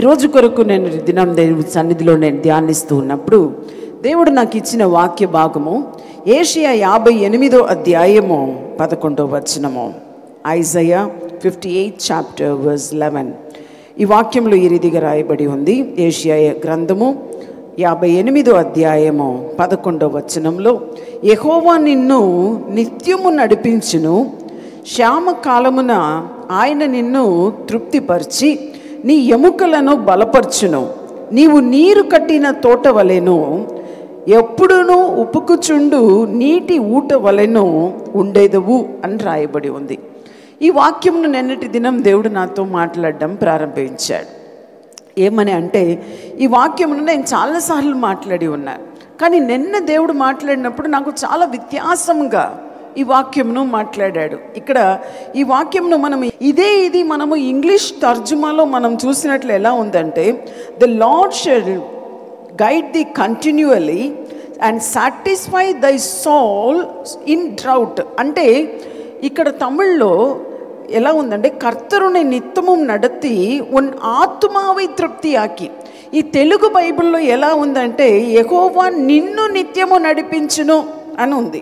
ఈరోజు కొరకు నేను ఈ దినం దేవుడి సన్నిధిలో నేను ధ్యానిస్తూ ఉన్నప్పుడు దేవుడు నాకు ఇచ్చిన వాక్య భాగము ఏషియా యాభై ఎనిమిదో అధ్యాయము పదకొండో వచనము Isaiah fifty eight chapter verse eleven ఈ వాక్యంలో ఈ రీతిగా రాయబడి ఉంది ఏషియా గ్రంథము యాభై ఎనిమిదో అధ్యాయము పదకొండో వచనంలో యెహోవా నిన్ను నిత్యము నడిపించును శ్యామ కాలమున ఆయన నిన్ను తృప్తిపరిచి నీ ఎముకలను బలపరచును నీవు నీరు కట్టిన తోట వలెను ఎప్పుడునూ ఉపుకుచుండు నీటి ఊట వలెను ఉండేదవు అని రాయబడి ఉంది ఈ వాక్యంను నిన్నటి దినం దేవుడు నాతో మాట్లాడడం ప్రారంభించాడు ఏమని అంటే ఈ వాక్యమును నేను చాలాసార్లు మాట్లాడి ఉన్నాను కానీ నిన్న దేవుడు మాట్లాడినప్పుడు నాకు చాలా వ్యత్యాసంగా ఈ వాక్యంను మాట్లాడాడు ఇక్కడ ఈ వాక్యంను మనం ఇదే ఇది మనము ఇంగ్లీష్ తర్జుమాలో మనం చూసినట్లు ఎలా ఉందంటే the Lord shall guide thee continually and satisfy thy soul in drought అంటే ఇక్కడ తమిళ్లో ఎలా ఉందంటే కర్తరుని నిత్యము నడతి ఉన్ ఆత్మావై తృప్తి ఆకి ఈ తెలుగు బైబిల్లో ఎలా ఉందంటే ఎహోవా నిన్ను నిత్యము నడిపించును అని ఉంది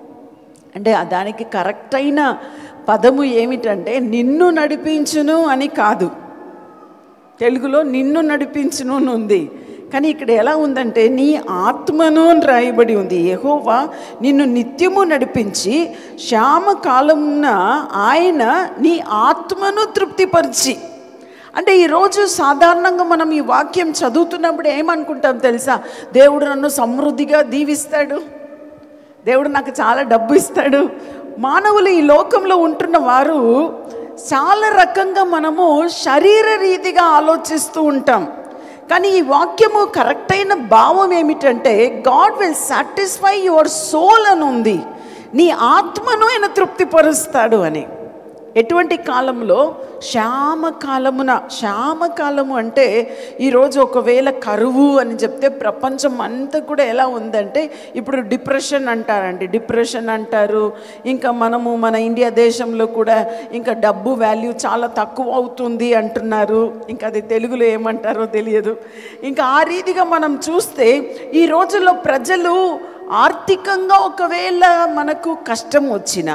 అంటే ఆ దానికి కరెక్ట్ అయిన పదము ఏమిటంటే నిన్ను నడిపించును అని కాదు తెలుగులో నిన్ను నడిపించును అని ఉంది కానీ ఇక్కడ ఎలా ఉందంటే నీ ఆత్మను అని రాయబడి ఉంది యెహోవా నిన్ను నిత్యము నడిపించి శ్యామ కాలమున ఆయన నీ ఆత్మను తృప్తిపరిచి అంటే ఈరోజు సాధారణంగా మనం ఈ వాక్యం చదువుతున్నప్పుడు ఏమనుకుంటాం తెలుసా దేవుడు నన్ను సమృద్ధిగా దీవిస్తాడు దేవుడు నాకు చాలా డబ్బు ఇస్తాడు మానవులు ఈ లోకంలో ఉంటున్న వారు చాలా రకంగా మనము శరీర రీతిగా ఆలోచిస్తూ ఉంటాం కానీ ఈ వాక్యము కరెక్ట్ అయిన భావం ఏమిటంటే God will satisfy your soul అని ఉంది నీ ఆత్మను ఆయన తృప్తిపరుస్తాడు అని ఎటువంటి కాలంలో శ్యామ కాలమున శ్యామ కాలము అంటే ఈరోజు ఒకవేళ కరువు అని చెప్తే ప్రపంచం అంతా కూడా ఎలా ఉందంటే ఇప్పుడు డిప్రెషన్ అంటారండి డిప్రెషన్ అంటారు ఇంకా మనము మన ఇండియా దేశంలో కూడా ఇంకా డబ్బు వాల్యూ చాలా తక్కువ అవుతుంది అంటున్నారు ఇంకా అది తెలుగులో ఏమంటారో తెలియదు ఇంకా ఆ రీతిగా మనం చూస్తే ఈ రోజుల్లో ప్రజలు ఆర్థికంగా ఒకవేళ మనకు కష్టం వచ్చినా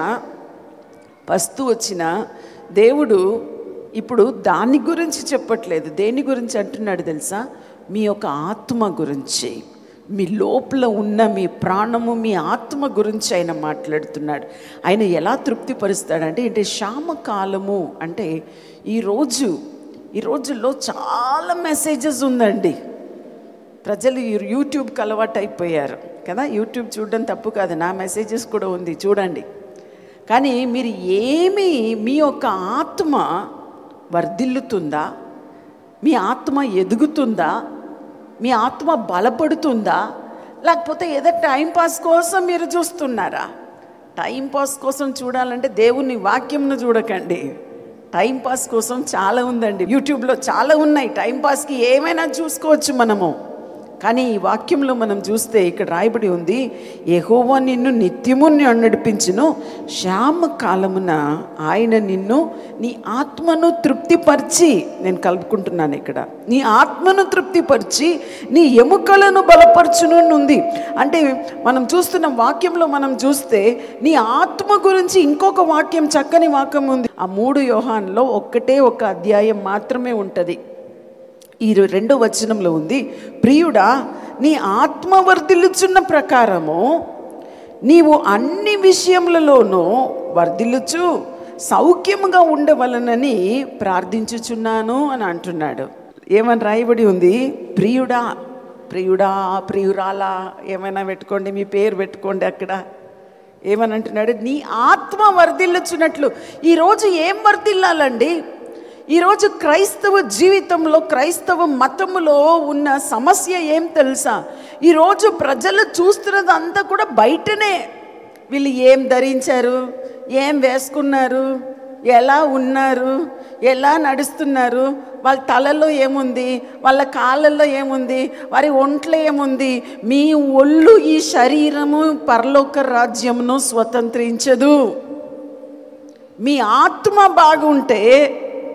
పస్తు వచ్చిన దేవుడు ఇప్పుడు దాని గురించి చెప్పట్లేదు దేని గురించి అంటున్నాడు తెలుసా మీ యొక్క ఆత్మ గురించి మీ లోపల ఉన్న మీ ప్రాణము మీ ఆత్మ గురించి ఆయన మాట్లాడుతున్నాడు ఆయన ఎలా తృప్తిపరుస్తాడంటే అంటే శ్యామకాలము అంటే ఈరోజు ఈ రోజుల్లో చాలా మెసేజెస్ ఉందండి ప్రజలు ఈ యూట్యూబ్కి అలవాటు అయిపోయారు కదా యూట్యూబ్ చూడడం తప్పు కాదు నా మెసేజెస్ కూడా ఉంది చూడండి కానీ మీరు ఏమి మీ యొక్క ఆత్మ వర్ధిల్లుతుందా మీ ఆత్మ ఎదుగుతుందా మీ ఆత్మ బలపడుతుందా లేకపోతే ఏదో టైంపాస్ కోసం మీరు చూస్తున్నారా టైంపాస్ కోసం చూడాలంటే దేవుని వాక్యంను చూడకండి టైంపాస్ కోసం చాలా ఉందండి యూట్యూబ్లో చాలా ఉన్నాయి టైంపాస్కి ఏమైనా చూసుకోవచ్చు మనము కానీ ఈ వాక్యంలో మనం చూస్తే ఇక్కడ రాయబడి ఉంది యెహోవా నిన్ను నిత్యము నడిపించును శ్యామ కాలమున ఆయన నిన్ను నీ ఆత్మను తృప్తిపరిచి నేను కలుపుకుంటున్నాను ఇక్కడ నీ ఆత్మను తృప్తిపరిచి నీ ఎముకలను బలపరచును అని ఉంది అంటే మనం చూస్తున్న వాక్యంలో మనం చూస్తే నీ ఆత్మ గురించి ఇంకొక వాక్యం చక్కని వాక్యం ఉంది ఆ మూడు యోహాన్లో ఒక్కటే ఒక అధ్యాయం మాత్రమే ఉంటుంది ఈ రెండో వచనంలో ఉంది ప్రియుడా నీ ఆత్మ వర్ధిల్లుచున్న ప్రకారము నీవు అన్ని విషయములలోనూ వర్ధిల్లుచు సౌఖ్యముగా ఉండవలనని ప్రార్థించుచున్నాను అని అంటున్నాడు ఏమని రాయబడి ఉంది ప్రియుడా ప్రియుడా ప్రియురాలా ఏమైనా పెట్టుకోండి మీ పేరు పెట్టుకోండి అక్కడ ఏమని అంటున్నాడు నీ ఆత్మ వర్ధిల్లుచున్నట్లు ఈరోజు ఏం వర్ధిల్లాలండి ఈరోజు క్రైస్తవ జీవితంలో క్రైస్తవ మతములో ఉన్న సమస్య ఏం తెలుసా ఈరోజు ప్రజలు చూస్తున్నది అంతా కూడా బయటనే వీళ్ళు ఏం ధరించారు ఏం వేసుకున్నారు ఎలా ఉన్నారు ఎలా నడుస్తున్నారు వాళ్ళ తలలో ఏముంది వాళ్ళ కాళ్ళల్లో ఏముంది వారి ఒంట్లో ఏముంది మీ ఒళ్ళు ఈ శరీరము పరలోక రాజ్యమును స్వతంత్రించదు మీ ఆత్మ బాగుంటే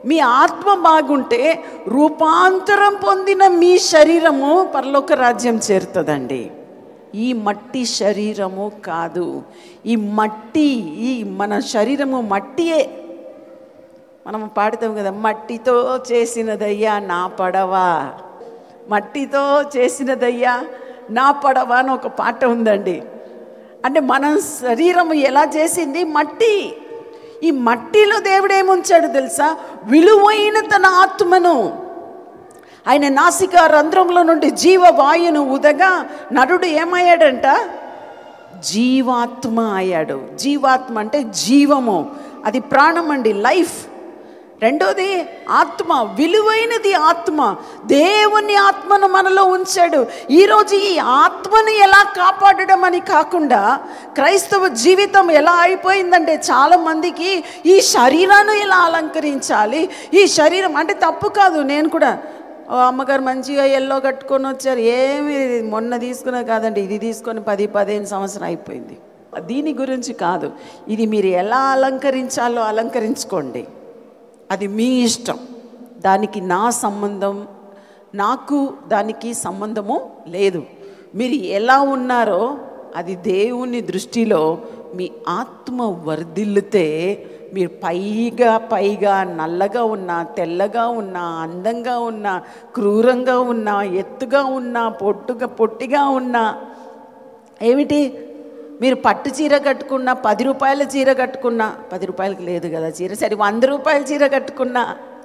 మీ ఆత్మ బాగుంటే రూపాంతరం పొందిన మీ శరీరము పరలోక రాజ్యం చేరుతుందండి ఈ మట్టి శరీరము కాదు ఈ మట్టి ఈ మన శరీరము మట్టియే మనం పాడుతాం కదా మట్టితో చేసినదయ్యా నా పడవ మట్టితో చేసినదయ్యా నా పడవ అని ఒక పాట ఉందండి అంటే మన శరీరం ఎలా చేసింది మట్టి ఈ మట్టిలో దేవుడు ఏముంచాడు తెలుసా విలువైన తన ఆత్మను ఆయన నాసిక రంధ్రంలో నుండి జీవవాయును ఉదగా నరుడు ఏమయ్యాడంట జీవాత్మ అయ్యాడు జీవాత్మ అంటే జీవము అది ప్రాణం అండి లైఫ్ రెండోది ఆత్మ విలువైనది ఆత్మ దేవుని ఆత్మను మనలో ఉంచాడు ఈరోజు ఈ ఆత్మను ఎలా కాపాడడం అని కాకుండా క్రైస్తవ జీవితం ఎలా అయిపోయిందంటే చాలా మందికి ఈ శరీరాన్ని ఎలా అలంకరించాలి ఈ శరీరం అంటే తప్పు కాదు నేను కూడా ఓ అమ్మగారు మంచిగా ఎల్లో కట్టుకొని వచ్చారు ఏమి మొన్న తీసుకున్నా కాదండి ఇది తీసుకొని పది పదిహేను సంవత్సరం అయిపోయింది దీని గురించి కాదు ఇది మీరు ఎలా అలంకరించాలో అలంకరించుకోండి అది మీ ఇష్టం దానికి నా సంబంధం నాకు దానికి సంబంధము లేదు మీరు ఎలా ఉన్నారో అది దేవుని దృష్టిలో మీ ఆత్మ వర్ధిల్లితే మీరు పైగా పైగా నల్లగా ఉన్నా తెల్లగా ఉన్నా అందంగా ఉన్నా క్రూరంగా ఉన్నా ఎత్తుగా ఉన్నా పొట్టుగా పొట్టిగా ఉన్నా ఏమిటి మీరు పట్టు చీర కట్టుకున్నా పది రూపాయల చీర కట్టుకున్నా పది రూపాయలకి లేదు కదా చీర సరే వంద రూపాయల చీర కట్టుకున్నా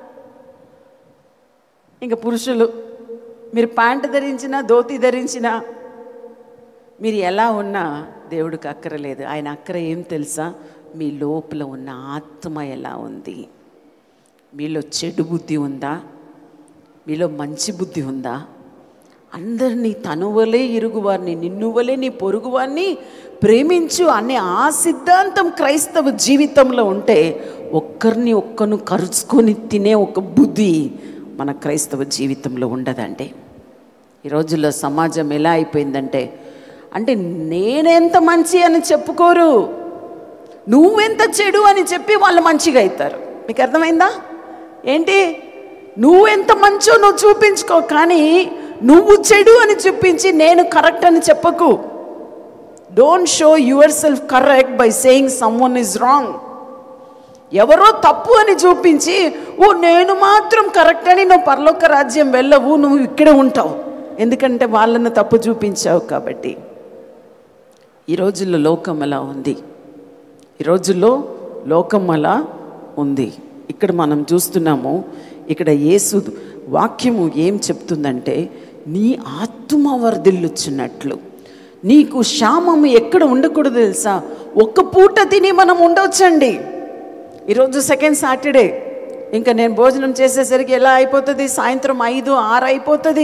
ఇంకా పురుషులు మీరు ప్యాంటు ధరించినా ధోతి ధరించినా మీరు ఎలా ఉన్నా దేవుడికి అక్కరలేదు ఆయన అక్కర ఏం తెలుసా మీ లోపల ఉన్న ఆత్మ ఎలా ఉంది మీలో చెడు బుద్ధి ఉందా మీలో మంచి బుద్ధి ఉందా అందరినీ తనువలే ఇరుగువారిని నిన్నువలే నీ పొరుగువారిని ప్రేమించు అనే ఆ సిద్ధాంతం క్రైస్తవ జీవితంలో ఉంటే ఒక్కరిని ఒక్కను కరుచుకొని తినే ఒక బుద్ధి మన క్రైస్తవ జీవితంలో ఉండదండి ఈ రోజుల్లో సమాజం ఎలా అయిపోయిందంటే అంటే నేనెంత మంచి అని చెప్పుకోరు నువ్వెంత చెడు అని చెప్పి వాళ్ళు మంచిగా అవుతారు మీకు అర్థమైందా ఏంటి నువ్వెంత మంచో నువ్వు చూపించుకో కానీ నువ్వు చెడు అని చూపించి నేను కరెక్ట్ అని చెప్పకు don't show yourself correct by saying someone is wrong ఎవరో తప్పు అని చూపించి ఓ నేను మాత్రం కరెక్ట్ అని నువ్వు పరలోక రాజ్యం వెళ్ళవు నువ్వు ఇక్కడే ఉంటావు ఎందుకంటే వాళ్ళను తప్పు చూపించావు కాబట్టి ఈ రోజుల్లో లోకం అలా ఉంది ఈ రోజుల్లో లోకం అలా ఉంది ఇక్కడ మనం చూస్తున్నాము ఇక్కడ యేసు వాక్యము ఏం చెప్తుందంటే నీ ఆత్మ వర్ధిల్లుచున్నట్లు నీకు క్షామము ఎక్కడ ఉండకూడదు తెలుసా ఒక్క పూట తిని మనం ఉండవచ్చండి ఈరోజు సెకండ్ సాటర్డే ఇంకా నేను భోజనం చేసేసరికి ఎలా అయిపోతుంది సాయంత్రం ఐదు ఆరు అయిపోతుంది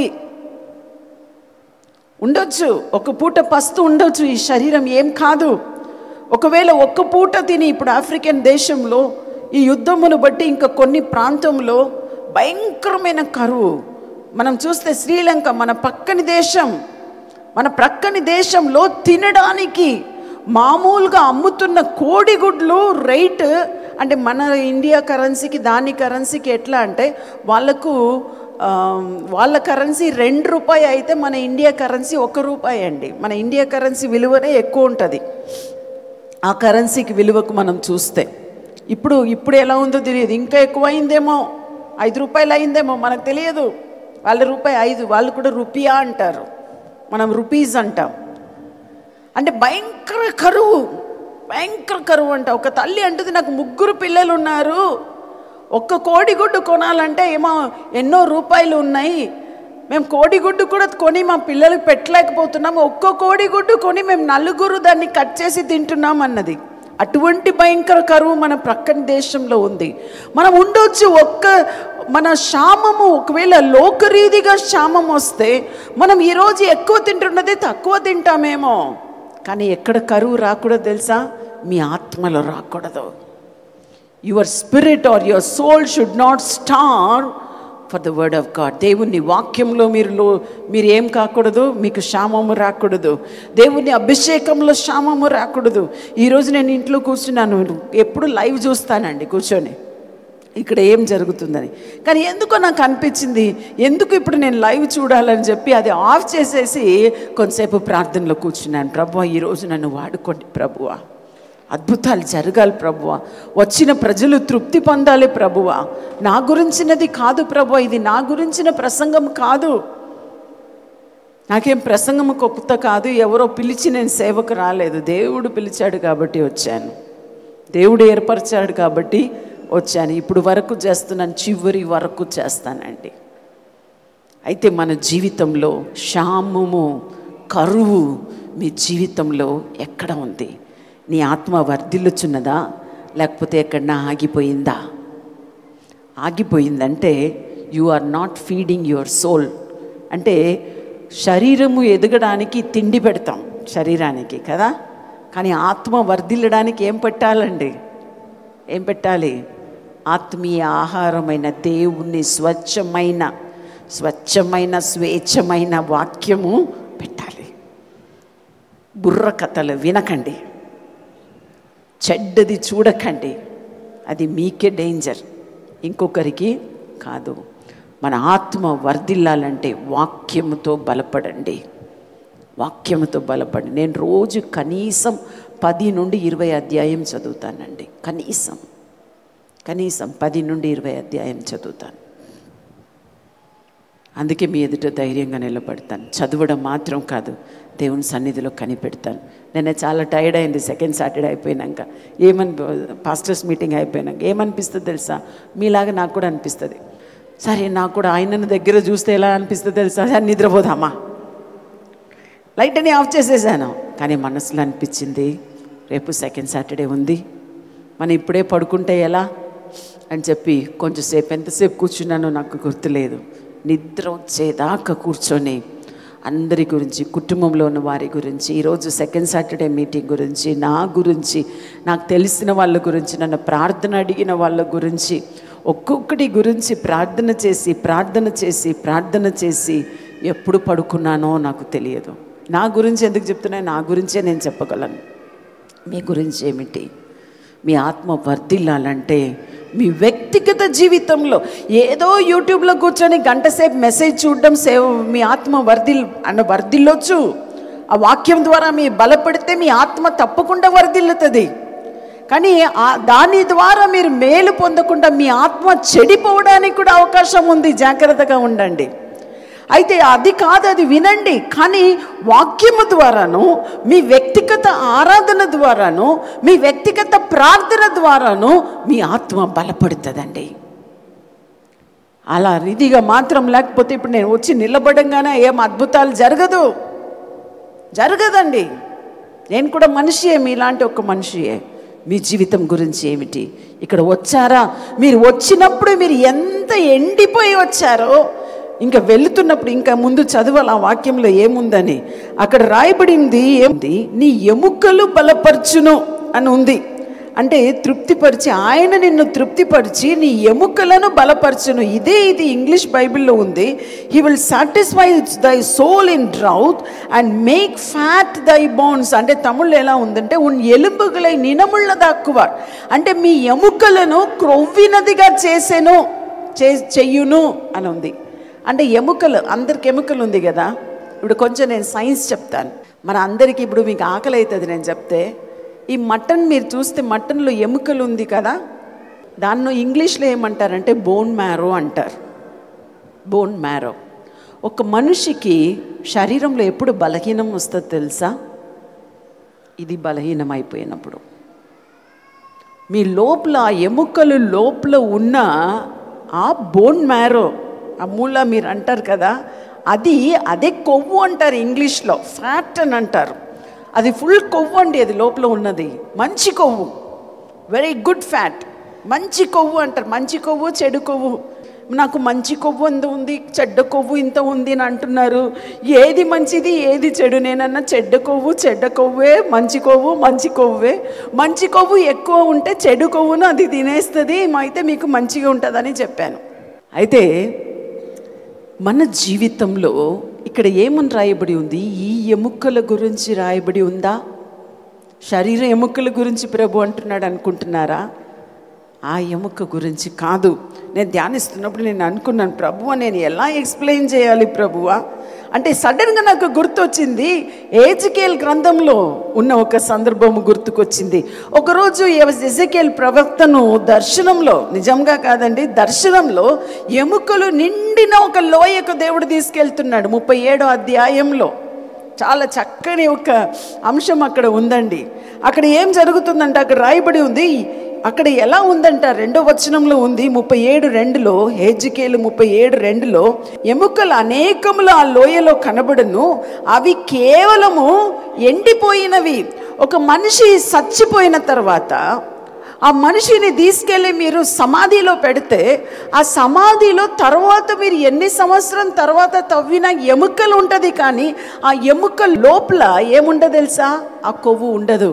ఉండొచ్చు ఒక పూట పస్తు ఉండొచ్చు ఈ శరీరం ఏం కాదు ఒకవేళ ఒక్క పూట తిని ఇప్పుడు ఆఫ్రికన్ దేశంలో ఈ యుద్ధమును బట్టి ఇంకా కొన్ని ప్రాంతంలో భయంకరమైన కరువు మనం చూస్తే శ్రీలంక మన పక్కని దేశం మన ప్రక్కని దేశంలో తినడానికి మామూలుగా అమ్ముతున్న కోడిగుడ్లు రేట్ అంటే మన ఇండియా కరెన్సీకి దాని కరెన్సీకి ఎట్లా అంటే వాళ్ళకు ఆ, వాళ్ళ కరెన్సీ రెండు రూపాయి అయితే మన ఇండియా కరెన్సీ ఒక రూపాయి అండి మన ఇండియా కరెన్సీ విలువనే ఎక్కువ ఉంటుంది ఆ కరెన్సీకి విలువకు మనం చూస్తే ఇప్పుడు ఇప్పుడు ఎలా ఉందో తెలియదు ఇంకా ఎక్కువ అయిందేమో ఐదు రూపాయలు అయిందేమో మనకు తెలియదు వాళ్ళ రూపాయి ఐదు వాళ్ళు కూడా రూపియా అంటారు మనం రూపీస్ అంటాం అంటే భయంకర కరువు భయంకర కరువు అంట ఒక తల్లి అంటుంది నాకు ముగ్గురు పిల్లలు ఉన్నారు ఒక్క కోడిగుడ్డు కొనాలంటే ఏమో ఎన్నో రూపాయలు ఉన్నాయి మేము కోడిగుడ్డు కూడా కొని మా పిల్లలకు పెట్టలేకపోతున్నాము ఒక్క కోడిగుడ్డు కొని మేము నలుగురు దాన్ని కట్ చేసి తింటున్నాం అన్నది అటువంటి భయంకర కరువు మన ప్రక్కన దేశంలో ఉంది మనం ఉండొచ్చు ఒక్క మన శామము ఒకవేళ లోకరీతిగా శామం వస్తే మనం ఈరోజు ఎక్కువ తింటున్నది తక్కువ తింటామేమో కానీ ఎక్కడ కరువు రాకూడదు తెలుసా మీ ఆత్మలో రాకూడదు your spirit or your soul should not starve for the word of God దేవుని వాక్యంలో మీరు లో మీరు ఏం కాకూడదు మీకు క్షామము రాకూడదు దేవుని అభిషేకంలో క్షామము రాకూడదు ఈరోజు నేను ఇంట్లో కూర్చున్నాను ఎప్పుడు లైవ్ చూస్తానండి కూర్చొని ఇక్కడ ఏం జరుగుతుందని కానీ ఎందుకో నాకు అనిపించింది ఎందుకు ఇప్పుడు నేను లైవ్ చూడాలని చెప్పి అది ఆఫ్ చేసేసి కొంతసేపు ప్రార్థనలో కూర్చున్నాను ప్రభు ఈరోజు నన్ను వాడుకోండి ప్రభువా అద్భుతాలు జరగాలి ప్రభువ వచ్చిన ప్రజలు తృప్తి పొందాలి ప్రభువ నా గురించినది కాదు ప్రభు ఇది నా గురించిన ప్రసంగం కాదు నాకేం ప్రసంగం కొత్త కాదు ఎవరో పిలిచి నేను సేవకు రాలేదు దేవుడు పిలిచాడు కాబట్టి వచ్చాను దేవుడు ఏర్పరిచాడు కాబట్టి వచ్చాను ఇప్పుడు వరకు చేస్తున్నాను చివరి వరకు చేస్తానండి అయితే మన జీవితంలో శామము కరువు మీ జీవితంలో ఎక్కడ ఉంది నీ ఆత్మ వర్ధిల్లుచున్నదా లేకపోతే ఎక్కడన్నా ఆగిపోయిందా ఆగిపోయిందంటే you are not feeding your soul అంటే శరీరము ఎదగడానికి తిండి పెడతాం శరీరానికి కదా కానీ ఆత్మ వర్ధిల్లడానికి ఏం పెట్టాలండి ఏం పెట్టాలి ఆత్మీయ ఆహారమైన దేవుని స్వచ్ఛమైన స్వచ్ఛమైన స్వేచ్ఛమైన వాక్యము పెట్టాలి బుర్ర కథలు వినకండి చెడ్డది చూడకండి అది మీకే డేంజర్ ఇంకొకరికి కాదు మన ఆత్మ వర్ధిల్లాలంటే వాక్యముతో బలపడండి వాక్యముతో బలపడి నేను రోజు కనీసం పది నుండి ఇరవై అధ్యాయం చదువుతానండి కనీసం కనీసం పది నుండి ఇరవై అధ్యాయం చదువుతాను అందుకే మీ ఎదుట ధైర్యంగా నిలబడతాను చదవడం మాత్రం కాదు దేవుని సన్నిధిలో కనిపెడతాను నేను చాలా టైర్డ్ అయింది సెకండ్ సాటర్డే అయిపోయినాక ఏమని పాస్టర్స్ మీటింగ్ అయిపోయినాక ఏమనిపిస్తుంది తెలుసా మీలాగా నాకు కూడా అనిపిస్తుంది సరే నాకు కూడా ఆయనను దగ్గర చూస్తే ఎలా అనిపిస్తుంది తెలుసా సరే నిద్రపోదామా లైట్ అని ఆఫ్ చేసేసాను కానీ మనసులో అనిపించింది రేపు సెకండ్ సాటర్డే ఉంది మనం ఇప్పుడే పడుకుంటే ఎలా అని చెప్పి కొంచెంసేపు ఎంతసేపు కూర్చున్నానో నాకు గుర్తులేదు నిద్ర వచ్చేదాకా కూర్చొని అందరి గురించి కుటుంబంలో ఉన్న వారి గురించి ఈరోజు సెకండ్ సాటర్డే మీటింగ్ గురించి నా గురించి నాకు తెలిసిన వాళ్ళ గురించి నన్ను ప్రార్థన అడిగిన వాళ్ళ గురించి ఒక్కొక్కటి గురించి ప్రార్థన చేసి ప్రార్థన చేసి ప్రార్థన చేసి ఎప్పుడు పడుకున్నానో నాకు తెలియదు నా గురించి ఎందుకు చెప్తున్నా నా గురించే నేను చెప్పగలను మీ గురించి ఏమిటి మీ ఆత్మ వర్ధిల్లాలంటే మీ వ్యక్తిగత జీవితంలో ఏదో యూట్యూబ్లో కూర్చొని గంట సేపు మెసేజ్ చూడడం సేవ మీ ఆత్మ వర్ధిల్ అన్న వర్ధిల్లొచ్చు ఆ వాక్యం ద్వారా మీ బలపడితే మీ ఆత్మ తప్పకుండా వర్ధిల్లుతుంది కానీ ఆ దాని ద్వారా మీరు మేలు పొందకుండా మీ ఆత్మ చెడిపోవడానికి కూడా అవకాశం ఉంది జాగ్రత్తగా ఉండండి అయితే అది కాదు అది వినండి కానీ వాక్యము ద్వారాను మీ వ్యక్తిగత ఆరాధన ద్వారాను మీ వ్యక్తిగత ప్రార్థన ద్వారాను మీ ఆత్మ బలపడుతుందండి అలా రీతిగా మాత్రం లేకపోతే ఇప్పుడు నేను వచ్చి నిలబడంగానే ఏం అద్భుతాలు జరగదు జరగదండి నేను కూడా మనిషియే మీలాంటి ఒక మనిషియే మీ జీవితం గురించి ఏమిటి ఇక్కడ వచ్చారా మీరు వచ్చినప్పుడు మీరు ఎంత ఎండిపోయి వచ్చారో ఇంకా వెళుతున్నప్పుడు ఇంకా ముందు చదవాలి ఆ వాక్యంలో ఏముందని అక్కడ రాయబడింది ఏముంది నీ ఎముకలు బలపరచును అని ఉంది అంటే తృప్తిపరిచి ఆయన నిన్ను తృప్తిపరిచి నీ ఎముకలను బలపరచును ఇదే ఇది ఇంగ్లీష్ బైబిల్లో ఉంది he will satisfy thy soul in drought and make fat thy bones అంటే తమిళ్లో ఎలా ఉందంటే ఉన్ ఎలుంబుகளை నినముళ్ళ దాక్కువార్ అంటే మీ ఎముకలను క్రొవ్వినదిగా చేసెను చే చెయ్యును అని ఉంది అంటే ఎముకలు అందరికి ఎముకలు ఉంది కదా ఇప్పుడు కొంచెం నేను సైన్స్ చెప్తాను మన అందరికీ ఇప్పుడు మీకు ఆకలి అవుతుంది నేను చెప్తే ఈ మటన్ మీరు చూస్తే మటన్లో ఎముకలు ఉంది కదా దాన్ని ఇంగ్లీష్లో ఏమంటారంటే బోన్ మ్యారో అంటారు బోన్ మ్యారో ఒక మనిషికి శరీరంలో ఎప్పుడు బలహీనం వస్తుందో తెలుసా ఇది బలహీనం అయిపోయినప్పుడు మీ లోపల ఆ ఎముకలు లోపల ఉన్న ఆ బోన్ మ్యారో ఆ మూల మీరు అంటారు కదా అది అదే కొవ్వు అంటారు ఇంగ్లీష్లో ఫ్యాట్ అని అంటారు అది ఫుల్ కొవ్వు అండి అది లోపల ఉన్నది మంచి కొవ్వు వెరీ గుడ్ ఫ్యాట్ మంచి కొవ్వు అంటారు మంచి కొవ్వు చెడు కొవ్వు నాకు మంచి కొవ్వు ఎంత ఉంది చెడ్డ కొవ్వు ఇంత ఉంది అని అంటున్నారు ఏది మంచిది ఏది చెడు నేనన్నా చెడ్డ కొవ్వు చెడ్డ కొవ్వే మంచి కొవ్వు మంచి కొవ్వే మంచి కొవ్వు ఎక్కువ ఉంటే చెడు కొవ్వును అది తినేస్తుంది అయితే మీకు మంచిగా ఉంటుందని చెప్పాను అయితే మన జీవితంలో ఇక్కడ ఏమని రాయబడి ఉంది ఈ ఎముకల గురించి రాయబడి ఉందా శరీర ఎముకల గురించి ప్రభు అంటున్నాడు అనుకుంటున్నారా ఆ ఎముక గురించి కాదు నేను ధ్యానిస్తున్నప్పుడు నేను అనుకున్నాను ప్రభువా నేను ఎలా ఎక్స్ప్లెయిన్ చేయాలి ప్రభువా అంటే సడన్గా నాకు గుర్తొచ్చింది ఏజికేల్ గ్రంథంలో ఉన్న ఒక సందర్భం గుర్తుకొచ్చింది ఒకరోజు ఎజకేల్ ప్రవక్తను దర్శనంలో నిజంగా కాదండి దర్శనంలో ఎముకలు నిండిన ఒక లోయకు దేవుడు తీసుకెళ్తున్నాడు ముప్పై ఏడో అధ్యాయంలో చాలా చక్కని ఒక అంశం అక్కడ ఉందండి అక్కడ ఏం జరుగుతుందంటే అక్కడ రాయబడి ఉంది అక్కడ ఎలా ఉందంట రెండో వచనంలో ఉంది ముప్పై ఏడు రెండులో హేజికేలు ముప్పై ఏడు రెండులో ఎముకలు అనేకములు ఆ లోయలో కనబడును అవి కేవలము ఎండిపోయినవి ఒక మనిషి చచ్చిపోయిన తర్వాత ఆ మనిషిని తీసుకెళ్ళి మీరు సమాధిలో పెడితే ఆ సమాధిలో తర్వాత మీరు ఎన్ని సంవత్సరం తర్వాత తవ్విన ఎముకలు ఉంటుంది కానీ ఆ ఎముక లోపల ఏముండదు తెలుసా ఆ కొవ్వు ఉండదు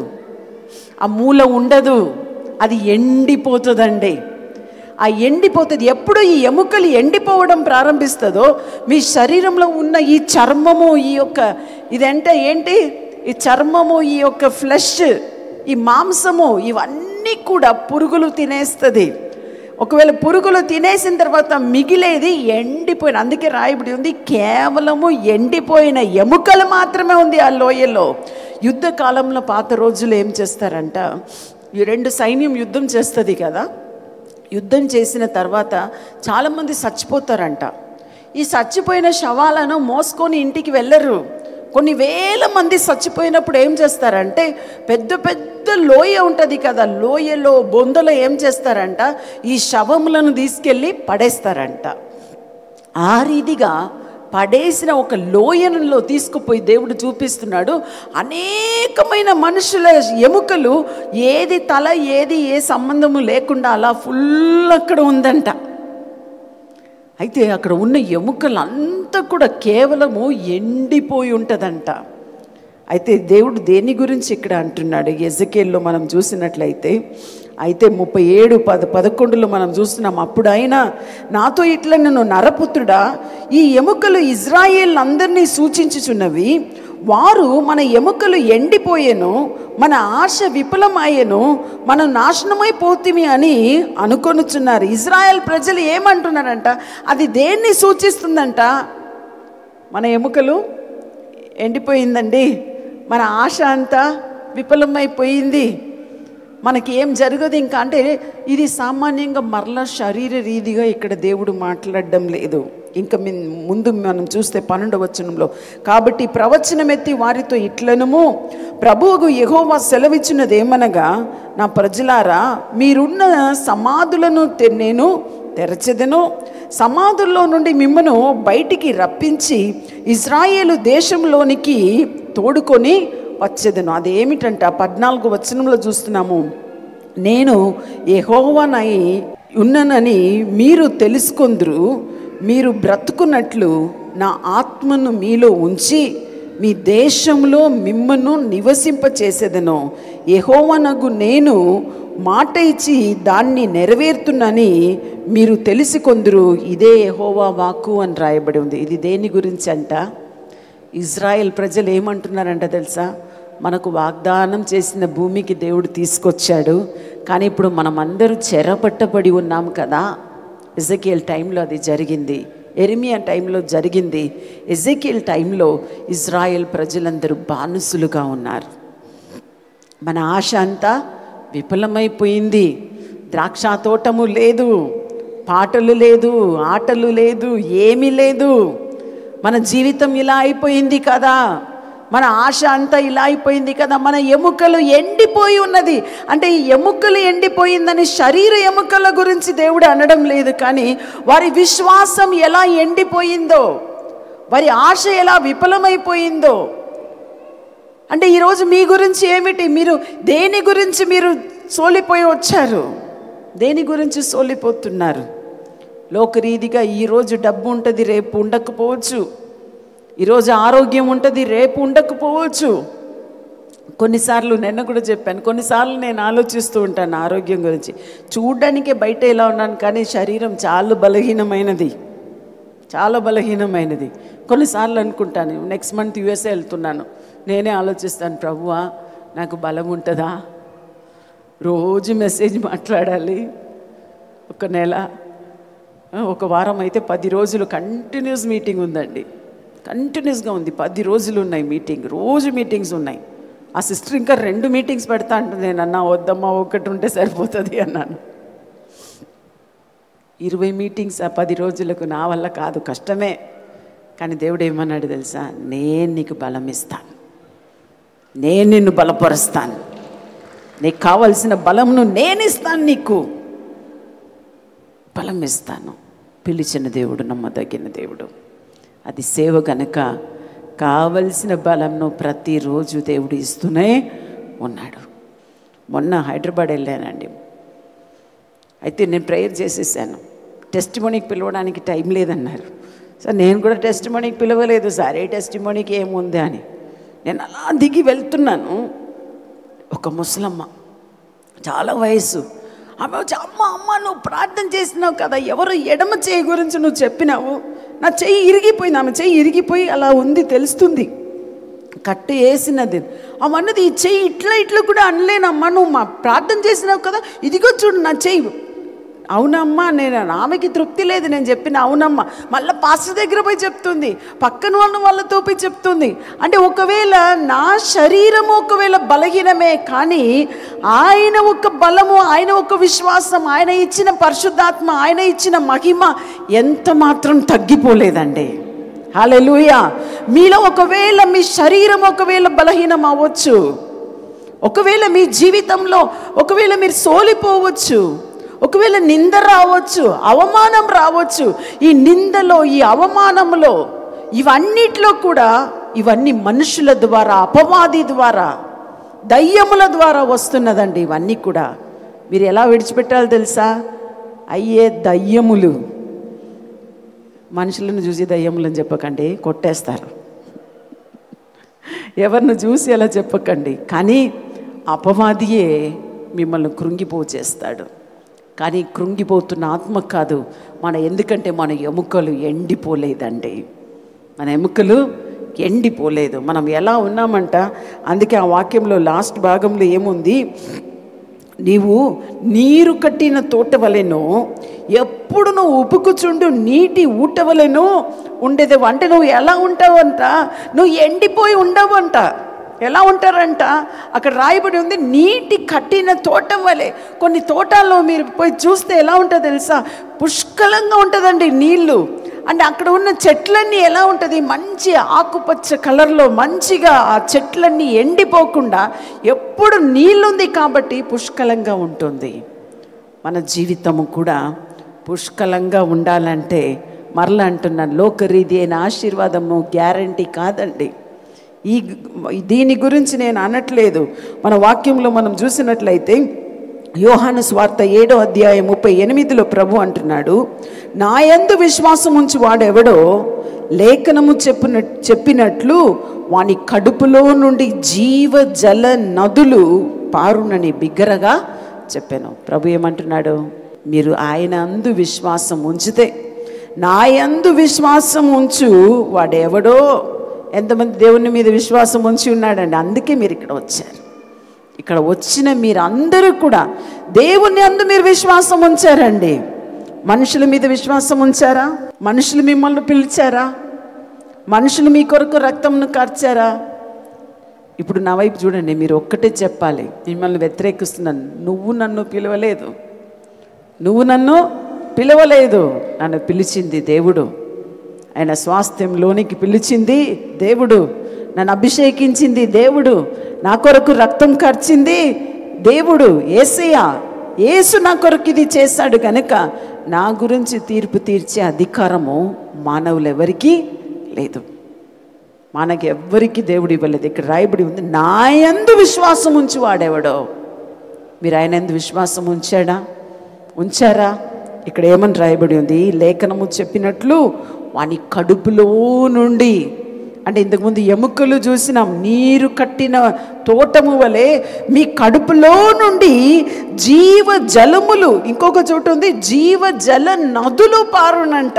ఆ మూల ఉండదు అది ఎండిపోతుందండి ఆ ఎండిపోతుంది ఎప్పుడు ఈ ఎముకలు ఎండిపోవడం ప్రారంభిస్తుందో మీ శరీరంలో ఉన్న ఈ చర్మము ఈ యొక్క ఇదంటే ఏంటి ఈ చర్మము ఈ యొక్క ఫ్లెష్ ఈ మాంసము ఇవన్నీ కూడా పురుగులు తినేస్తుంది ఒకవేళ పురుగులు తినేసిన తర్వాత మిగిలేది ఎండిపోయిన అందుకే రాయబడి ఉంది కేవలము ఎండిపోయిన ఎముకలు మాత్రమే ఉంది ఆ లోయలో యుద్ధ కాలంలో పాత రోజులు ఏం చేస్తారంట ఈ రెండు సైన్యం యుద్ధం చేస్తుంది కదా యుద్ధం చేసిన తర్వాత చాలామంది చచ్చిపోతారంట ఈ చచ్చిపోయిన శవాలను మోసుకొని ఇంటికి వెళ్ళరు కొన్ని వేల మంది చచ్చిపోయినప్పుడు ఏం చేస్తారంటే పెద్ద పెద్ద లోయ ఉంటుంది కదా లోయలో బొందలో ఏం చేస్తారంట ఈ శవములను తీసుకెళ్ళి పడేస్తారంట ఆ రీతిగా పడేసిన ఒక లోయనులో తీసుకుపోయి దేవుడు చూపిస్తున్నాడు అనేకమైన మనుషుల ఎముకలు ఏది తల ఏది ఏ సంబంధము లేకుండా అలా ఫుల్ అక్కడ ఉందంట అయితే అక్కడ ఉన్న ఎముకలు అంతా కూడా కేవలము ఎండిపోయి ఉంటుందంట అయితే దేవుడు దేని గురించి ఇక్కడ అంటున్నాడు ఎజకేల్లో మనం చూసినట్లయితే అయితే ముప్పై ఏడు పద పదకొండులో మనం చూస్తున్నాం అప్పుడైనా నాతో ఇట్లా నన్ను నరపుత్రుడా ఈ ఎముకలు ఇజ్రాయేల్ అందరినీ సూచించుచున్నవి వారు మన ఎముకలు ఎండిపోయేను మన ఆశ విఫలమయ్యను మనం నాశనమైపోతిమి అని అనుకొనుచున్నారు ఇజ్రాయెల్ ప్రజలు ఏమంటున్నారంట అది దేన్ని సూచిస్తుందంట మన ఎముకలు ఎండిపోయిందండి మన ఆశ అంతా విఫలమైపోయింది మనకి ఏం జరగదు ఇంకా అంటే ఇది సామాన్యంగా మరలా శరీర రీతిగా ఇక్కడ దేవుడు మాట్లాడడం లేదు ఇంకా మిన్ ముందు మనం చూస్తే పన్నెండు వచనంలో కాబట్టి ప్రవచనం ఎత్తి వారితో ఇట్లనము ప్రభువుకు యెహోవా సెలవిచ్చినది ఏమనగా నా ప్రజలారా మీరున్న సమాధులను తె- నేను తెరచెదను సమాధుల్లో నుండి మిమ్మను బయటికి రప్పించి ఇజ్రాయేలు దేశంలోనికి తోడుకొని వచ్చేదను అదేమిటంట పద్నాలుగు వచనంలో చూస్తున్నాము నేను యెహోవానై ఉన్ననని మీరు తెలుసుకొందురు మీరు బ్రతుకున్నట్లు నా ఆత్మను మీలో ఉంచి మీ దేశంలో మిమ్మను నివసింపచేసేదను యెహోవనగు నేను మాట ఇచ్చి దాన్ని నెరవేరుతున్నని మీరు తెలిసి కొందరు ఇదే యెహోవా వాక్కు అని రాయబడి ఉంది ఇది దేని గురించి అంట ఇజ్రాయెల్ ప్రజలు ఏమంటున్నారంట తెలుసా మనకు వాగ్దానం చేసిన భూమికి దేవుడు తీసుకొచ్చాడు కానీ ఇప్పుడు మనం అందరూ చెరపట్టబడి ఉన్నాం కదా ఎజకియల్ టైంలో అది జరిగింది ఎరిమియా టైంలో జరిగింది ఎజకియల్ టైంలో ఇజ్రాయెల్ ప్రజలందరూ బానిసులుగా ఉన్నారు మన ఆశ అంతా విఫలమైపోయింది ద్రాక్ష తోటము లేదు పాటలు లేదు ఆటలు లేదు ఏమీ లేదు మన జీవితం ఇలా అయిపోయింది కదా మన ఆశ అంతా ఇలా అయిపోయింది కదా మన ఎముకలు ఎండిపోయి ఉన్నది అంటే ఈ ఎముకలు ఎండిపోయిందని శరీర ఎముకల గురించి దేవుడు అనడం లేదు కానీ వారి విశ్వాసం ఎలా ఎండిపోయిందో వారి ఆశ ఎలా విఫలమైపోయిందో అంటే ఈరోజు మీ గురించి ఏమిటి మీరు దేని గురించి మీరు సోలిపోయి వచ్చారు దేని గురించి సోలిపోతున్నారు లోకరీతిగా ఈరోజు డబ్బు ఉంటుంది రేపు ఉండకపోవచ్చు ఈరోజు ఆరోగ్యం ఉంటుంది రేపు ఉండకపోవచ్చు కొన్నిసార్లు నిన్న కూడా చెప్పాను కొన్నిసార్లు నేను ఆలోచిస్తూ ఉంటాను ఆరోగ్యం గురించి చూడ్డానికే బయట ఎలా ఉన్నాను కానీ శరీరం చాలా బలహీనమైనది చాలా బలహీనమైనది కొన్నిసార్లు అనుకుంటాను నెక్స్ట్ మంత్ యుఎస్ఏ వెళ్తున్నాను నేనే ఆలోచిస్తాను ప్రభువా నాకు బలం ఉంటుందా రోజు మెసేజ్ మాట్లాడాలి ఒక నెల ఆ, ఒక వారం అయితే పది రోజులు కంటిన్యూస్ మీటింగ్ ఉందండి కంటిన్యూస్గా ఉంది పది రోజులు ఉన్నాయి మీటింగ్ రోజు మీటింగ్స్ ఉన్నాయి ఆ సిస్టర్ ఇంకా రెండు మీటింగ్స్ పెడతా అంటుంది నేను అన్నా వద్దమ్మా ఒకటి ఉంటే సరిపోతుంది అన్నాను ఇరవై మీటింగ్స్ ఆ పది రోజులకు నా వల్ల కాదు కష్టమే కానీ దేవుడు ఏమన్నాడు తెలుసా నేను నీకు బలం ఇస్తాను నేను నిన్ను బలపరుస్తాను నీకు కావలసిన బలంను నేను ఇస్తాను నీకు బలం ఇస్తాను పిలిచిన దేవుడు నమ్మదగిన దేవుడు అది సేవ గనక కావలసిన బలంను ప్రతిరోజు దేవుడు ఇస్తూనే ఉన్నాడు మొన్న హైదరాబాద్ వెళ్ళానండి అయితే నేను ప్రేయర్ చేసేసాను టెస్ట్ మనీకి పిలవడానికి టైం లేదన్నారు సార్ నేను కూడా టెస్ట్ మనీకి పిలవలేదు సార్ ఏ టెస్ట్ మనీకి ఏముంది అని నేను అలా దిగి వెళ్తున్నాను ఒక ముసలమ్మ చాలా వయసు ఆమె వచ్చి అమ్మ అమ్మ నువ్వు ప్రార్థన చేసినావు కదా ఎవరు ఎడమ చేయి గురించి నువ్వు చెప్పినావు నా చెయ్యి ఇరిగిపోయింది ఆమె చెయ్యి ఇరిగిపోయి అలా ఉంది తెలుస్తుంది కట్టు వేసినది అవన్నది ఈ చెయ్యి ఇట్లా ఇట్లా కూడా అనలేనమ్మా నువ్వు మా ప్రార్థన చేసినావు కదా ఇదిగో చూడు నా చెయ్యి అవునమ్మా నేను ఆమెకి తృప్తి లేదు నేను చెప్పిన అవునమ్మా మళ్ళీ పాస్టర్ దగ్గర పోయి చెప్తుంది పక్కన వాళ్ళ వాళ్ళతో పోయి చెప్తుంది అంటే ఒకవేళ నా శరీరం ఒకవేళ బలహీనమే కానీ ఆయన ఒక బలము ఆయన ఒక విశ్వాసం ఆయన ఇచ్చిన పరిశుద్ధాత్మ ఆయన ఇచ్చిన మహిమ ఎంత మాత్రం తగ్గిపోలేదండి హల్లెలూయా మీలో ఒకవేళ మీ శరీరం ఒకవేళ బలహీనం అవ్వచ్చు ఒకవేళ మీ జీవితంలో ఒకవేళ మీరు సోలిపోవచ్చు ఒకవేళ నింద రావచ్చు అవమానం రావచ్చు ఈ నిందలో ఈ అవమానంలో ఇవన్నిట్లో కూడా ఇవన్నీ మనుషుల ద్వారా అపవాది ద్వారా దయ్యముల ద్వారా వస్తున్నదండి ఇవన్నీ కూడా మీరు ఎలా విడిచిపెట్టాలో తెలుసా అయ్యే దయ్యములు మనుషులను చూసి దయ్యములని చెప్పకండి కొట్టేస్తారు ఎవరిని చూసి అలా చెప్పకండి కానీ అపవాదియే మిమ్మల్ని కృంగిపోచేస్తాడు కానీ కృంగిపోతున్న ఆత్మ కాదు మన ఎందుకంటే మన ఎముకలు ఎండిపోలేదండి మన ఎముకలు ఎండిపోలేదు మనం ఎలా ఉన్నామంట అందుకే ఆ వాక్యంలో లాస్ట్ భాగంలో ఏముంది నీవు నీరు కట్టిన తోట వలెను ఎప్పుడు నువ్వు ఉపుకుచుండు నీటి ఊట వలెను ఉండేది అంటే నువ్వు ఎలా ఉంటావంట నువ్వు ఎండిపోయి ఉండవంట ఎలా ఉంటారంట అక్కడ రాయబడి ఉంది నీటి కట్టిన తోట వలె కొన్ని తోటల్లో మీరు పోయి చూస్తే ఎలా ఉంటుందో తెలుసా పుష్కలంగా ఉంటుందండి నీళ్ళు అంటే అక్కడ ఉన్న చెట్లన్నీ ఎలా ఉంటుంది మంచి ఆకుపచ్చ కలర్లో మంచిగా ఆ చెట్లన్నీ ఎండిపోకుండా ఎప్పుడు నీళ్ళుంది కాబట్టి పుష్కలంగా ఉంటుంది మన జీవితము కూడా పుష్కలంగా ఉండాలంటే మరలా అంటున్నాను లోకరీది అయిన ఆశీర్వాదము గ్యారంటీ కాదండి ఈ దీని గురించి నేను అనట్లేదు మన వాక్యంలో మనం చూసినట్లయితే యోహాను స్వార్త ఏడో అధ్యాయం ముప్పై ఎనిమిదిలో ప్రభు అంటున్నాడు నాయందు విశ్వాసం ఉంచి వాడెవడో లేఖనము చెప్పిన చెప్పినట్లు వాని కడుపులో నుండి జీవ జల నదులు పారునని బిగ్గరగా చెప్పాను ప్రభు ఏమంటున్నాడు మీరు ఆయన అందు విశ్వాసం ఉంచితే నాయందు విశ్వాసం ఉంచు వాడెవడో ఎంతమంది దేవుని మీద విశ్వాసం ఉంచి ఉన్నాడండి అందుకే మీరు ఇక్కడ వచ్చారు ఇక్కడ వచ్చిన మీరు అందరూ కూడా దేవుని అందు మీరు విశ్వాసం ఉంచారండి మనుషుల మీద విశ్వాసం ఉంచారా మనుషులు మిమ్మల్ని పిలిచారా మనుషులు మీ కొరకు రక్తంను కార్చారా ఇప్పుడు నా వైపు చూడండి మీరు ఒక్కటే చెప్పాలి మిమ్మల్ని వ్యతిరేకిస్తున్నాను నువ్వు నన్ను పిలవలేదు నువ్వు నన్ను పిలవలేదు నన్ను పిలిచింది దేవుడు ఆయన స్వాస్థ్యంలోనికి పిలిచింది దేవుడు నన్ను అభిషేకించింది దేవుడు నా కొరకు రక్తం ఖర్చింది దేవుడు ఏసయ్య ఏసు నా కొరకు ఇది చేశాడు కనుక నా గురించి తీర్పు తీర్చే అధికారము మానవులు ఎవరికీ లేదు మనకి ఎవ్వరికి దేవుడు ఇవ్వలేదు ఇక్కడ రాయబడి ఉంది నాయందు విశ్వాసం ఉంచి వాడేవాడో మీరు ఆయన ఎందు విశ్వాసం ఉంచాడా ఉంచారా ఇక్కడ ఏమని రాయబడి ఉంది లేఖనము చెప్పినట్లు వాని కడుపులో నుండి అంటే ఇంతకుముందు ఎముకలు చూసినాం నీరు కట్టిన తోటము వలె మీ కడుపులో నుండి జీవ జలములు ఇంకొక చోటు ఉంది జీవ జల నదులు పారునంట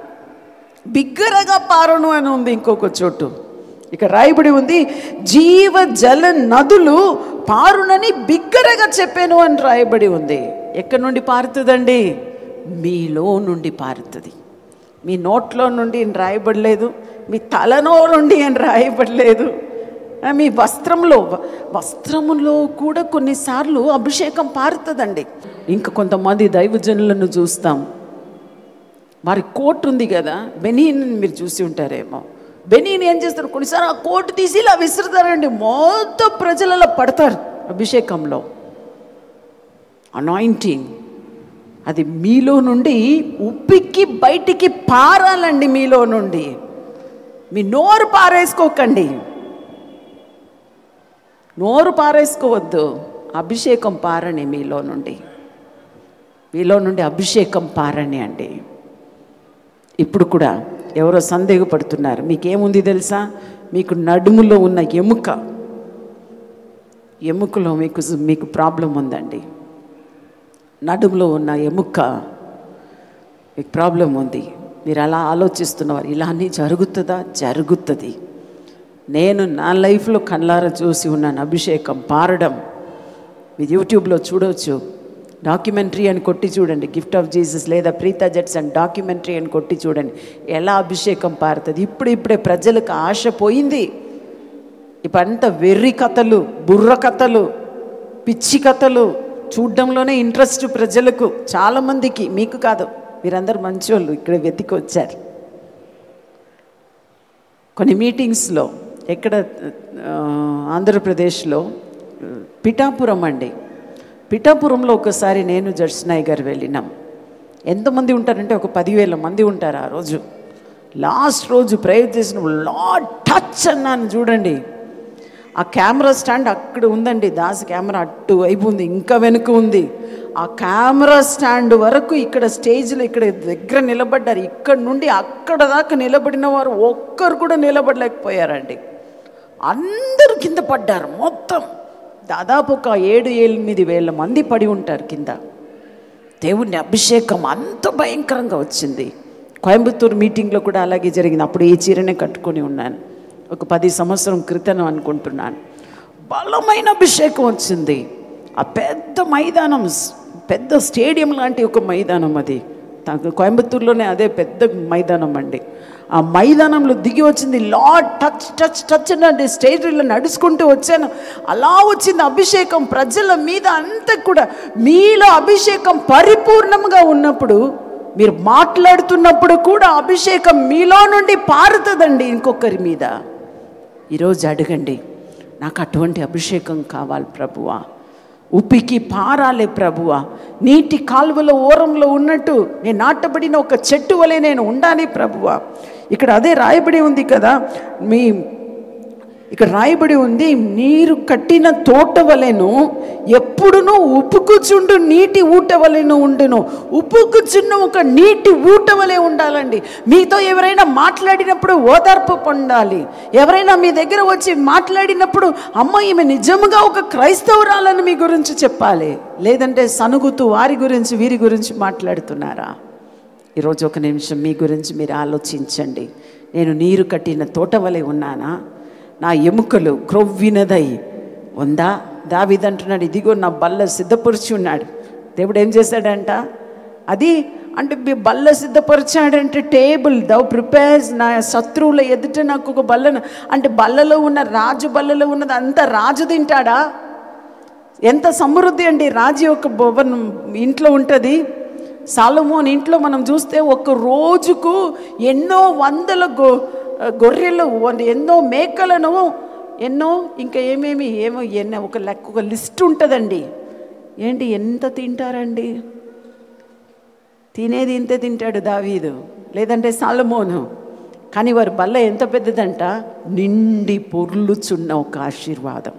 బిగ్గరగా పారును అని ఉంది ఇంకొక చోటు ఇక రాయబడి ఉంది జీవ జల నదులు పారునని బిగ్గరగా చెప్పాను అని రాయబడి ఉంది ఎక్కడి నుండి పారుతుందండి మీలో నుండి పారుతుంది మీ నోట్లో నుండి ఏం రాయబడలేదు మీ తలలో నుండి ఏం రాయబడలేదు ఆ, మీ వస్త్రంలో వ- వస్త్రములో కూడా కొన్నిసార్లు అభిషేకం పారుతుందండి ఇంకా కొంతమంది దైవజనులను చూస్తాం వారి కోట్ ఉంది కదా బెనీన్ మీరు చూసి ఉంటారేమో బెనీన్ ఏం చేస్తారు కొన్నిసార్లు ఆ కోట్ తీసి ఇలా విసురుతారండి మొత్తం ప్రజలలో పడతారు అభిషేకంలో అనాయింటింగ్ అది మీలో నుండి ఉప్పికి బయటికి పారాలండి మీలో నుండి మీ నోరు పారేసుకోకండి నోరు పారేసుకోవద్దు అభిషేకం పారని మీలో నుండి మీలో నుండి అభిషేకం పారని అండి ఇప్పుడు కూడా ఎవరో సందేహపడుతున్నారు మీకేముంది తెలుసా మీకు నడుములో ఉన్న ఎముక ఎముకలో మీకు మీకు ప్రాబ్లం ఉందండి నడుములో ఉన్న ఎముక మీకు ప్రాబ్లం ఉంది మీరు అలా ఆలోచిస్తున్నవారు ఇలా అన్నీ జరుగుతుందా జరుగుతుంది నేను నా లైఫ్లో కళ్ళారా చూసి ఉన్నాను అభిషేకం పారడం మీరు యూట్యూబ్లో చూడవచ్చు డాక్యుమెంటరీ అని కొట్టి చూడండి గిఫ్ట్ ఆఫ్ జీసస్ లేదా ప్రీతా జెట్స్ అండ్ డాక్యుమెంటరీ అని కొట్టి చూడండి ఎలా అభిషేకం పారుతుంది ఇప్పుడు ఇప్పుడే ప్రజలకు ఆశ పోయింది ఇప్పుడంతా వెర్రి కథలు బుర్ర కథలు పిచ్చి కథలు చూడ్డంలోనే ఇంట్రెస్ట్ ప్రజలకు చాలామందికి మీకు కాదు మీరందరూ మంచోళ్ళు ఇక్కడ వెతికి వచ్చారు కొన్ని మీటింగ్స్లో ఎక్కడ ఆ, ఆంధ్రప్రదేశ్లో ఆ, పిఠాపురం అండి పిఠాపురంలో ఒకసారి నేను జడ్స్నాయ్ గారు వెళ్ళినాం ఎంతమంది ఉంటారంటే ఒక పదివేల మంది ఉంటారు ఆ రోజు లాస్ట్ రోజు ప్రేయర్ చేసినప్పుడు లా టచ్ అన్నాను చూడండి ఆ కెమెరా స్టాండ్ అక్కడ ఉందండి దాస్ కెమెరా అటు వైపు ఉంది ఇంకా వెనుక ఉంది ఆ కెమెరా స్టాండ్ వరకు ఇక్కడ స్టేజ్లో ఇక్కడ దగ్గర నిలబడ్డారు ఇక్కడ నుండి అక్కడ దాకా నిలబడిన వారు ఒక్కరు కూడా నిలబడలేకపోయారండి అందరూ కింద పడ్డారు మొత్తం దాదాపు ఒక ఏడు ఎనిమిది వేల మంది పడి ఉంటారు కింద దేవుని అభిషేకం అంత భయంకరంగా వచ్చింది కోయంబత్తూరు మీటింగ్లో కూడా అలాగే జరిగింది అప్పుడు ఈ చీరనే కట్టుకొని ఉన్నాను ఒక పది సంవత్సరం క్రితం అనుకుంటున్నాను బలమైన అభిషేకం వచ్చింది ఆ పెద్ద మైదానం స్- పెద్ద స్టేడియం లాంటి ఒక మైదానం అది తా- కోయంబత్తూరులోనే అదే పెద్ద మైదానం అండి ఆ మైదానంలో దిగి వచ్చింది లా టచ్ టచ్ టచ్ అంటే స్టేజ్లో నడుచుకుంటూ వచ్చాను అలా వచ్చింది అభిషేకం ప్రజల మీద అంతా కూడా మీలో అభిషేకం పరిపూర్ణంగా ఉన్నప్పుడు మీరు మాట్లాడుతున్నప్పుడు కూడా అభిషేకం మీలో నుండి పారుతుందండి ఇంకొకరి మీద ఈరోజు అడగండి నాకు అటువంటి అభిషేకం కావాలి ప్రభువా ఉప్పికి పారాలే ప్రభువా నీటి కాలువల ఓరంలో ఉన్నట్టు నేను నాటబడిన ఒక చెట్టు వలె నేను ఉండాలి ప్రభువా ఇక్కడ అదే రాయబడి ఉంది కదా మీ ఇక్కడ రాయబడి ఉంది నీరు కట్టిన తోట వలెను ఎప్పుడునూ ఉప్పుకుచుండు నీటి ఊట వలెను ఉండును ఉప్పుకుచున్న ఒక నీటి ఊట వలె ఉండాలండి మీతో ఎవరైనా మాట్లాడినప్పుడు ఓదార్పు పొందాలి ఎవరైనా మీ దగ్గర వచ్చి మాట్లాడినప్పుడు అమ్మ ఈమె నిజముగా ఒక క్రైస్తవురాలని మీ గురించి చెప్పాలి లేదంటే సనుగుతూ వారి గురించి వీరి గురించి మాట్లాడుతున్నారా ఈరోజు ఒక నిమిషం మీ గురించి మీరు ఆలోచించండి నేను నీరు కట్టిన తోట వలె ఉన్నానా నా ఎముకలు క్రొవ్వినదై ఉందా దావిదంటున్నాడు ఇదిగో నా బల్ల సిద్ధపరిచి ఉన్నాడు దేవుడు ఏం చేశాడంట అది అంటే మీ బల్ల సిద్ధపరిచాడంటే టేబుల్ దవ్ ప్రిపేర్స్ నా శత్రువుల ఎదుట నాకు ఒక బల్లను అంటే బల్లలో ఉన్న రాజు బల్లలో ఉన్నది అంతా రాజు తింటాడా ఎంత సమృద్ధి అండి రాజు యొక్క భవనం ఇంట్లో ఉంటుంది సాలమోన్ ఇంట్లో మనం చూస్తే ఒక రోజుకు ఎన్నో వందల గొ గొర్రెలు వంద- ఎన్నో మేకలను ఎన్నో ఇంకా ఏమేమి ఏమో ఎన్నో ఒక లెక్క ఒక లిస్ట్ ఉంటుందండి ఏంటి ఎంత తింటారండి తినేది ఇంతే తింటాడు దావీదు లేదంటే సాలమోను కానీ వారి బల్ల ఎంత పెద్దదంట నిండి పొర్లుచున్న ఒక ఆశీర్వాదం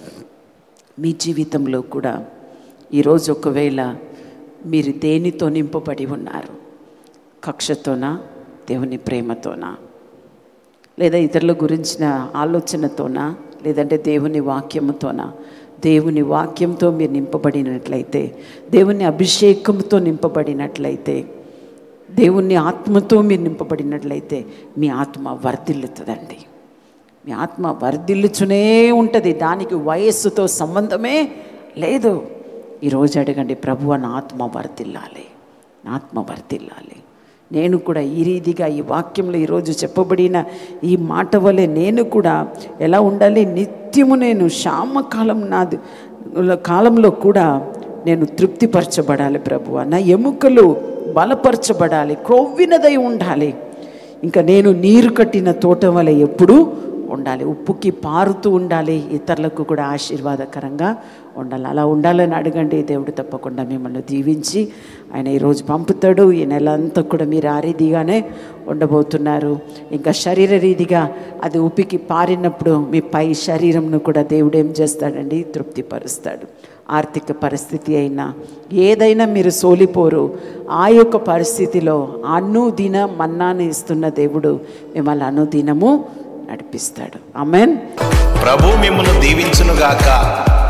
మీ జీవితంలో కూడా ఈరోజు ఒకవేళ మీరు దేనితో నింపబడి ఉన్నారు కక్షతోనా దేవుని ప్రేమతోనా లేదా ఇతరుల గురించిన ఆలోచనతోనా లేదంటే దేవుని వాక్యముతోనా దేవుని వాక్యంతో మీరు నింపబడినట్లయితే దేవుని అభిషేకంతో నింపబడినట్లయితే దేవుని ఆత్మతో మీరు నింపబడినట్లయితే మీ ఆత్మ వర్ధిల్లుతుందండి మీ ఆత్మ వర్ధిల్లుచునే ఉంటుంది దానికి వయస్సుతో సంబంధమే లేదు ఈరోజు అడగండి ప్రభు నా ఆత్మ వర్ధిల్లాలి నా ఆత్మ వర్తిల్లాలి నేను కూడా ఈ రీతిగా ఈ వాక్యంలో ఈరోజు చెప్పబడిన ఈ మాట వలె నేను కూడా ఎలా ఉండాలి నిత్యము నేను శ్యామకాలం నాది కాలంలో కూడా నేను తృప్తిపరచబడాలి ప్రభువ నా ఎముకలు బలపరచబడాలి క్రొవ్వినదై ఉండాలి ఇంకా నేను నీరు కట్టిన తోట వలె ఎప్పుడూ ఉండాలి ఉప్పుకి పారుతూ ఉండాలి ఇతరులకు కూడా ఆశీర్వాదకరంగా ఉండాలి అలా ఉండాలని అడగండి దేవుడు తప్పకుండా మిమ్మల్ని దీవించి ఆయన ఈరోజు పంపుతాడు ఈ నెల అంతా కూడా మీరు ఆ రీతిగానే ఉండబోతున్నారు ఇంకా శరీర రీతిగా అది ఉప్పికి పారినప్పుడు మీ పై శరీరంను కూడా దేవుడు ఏం చేస్తాడండి తృప్తిపరుస్తాడు ఆర్థిక పరిస్థితి అయినా ఏదైనా మీరు సోలిపోరు ఆ యొక్క పరిస్థితిలో అనుదిన మన్నాను ఇస్తున్న దేవుడు మిమ్మల్ని అనుదినము నడిపిస్తాడు ఆమెన్ ప్రభు మిమ్మల్ని దీవించునుగాక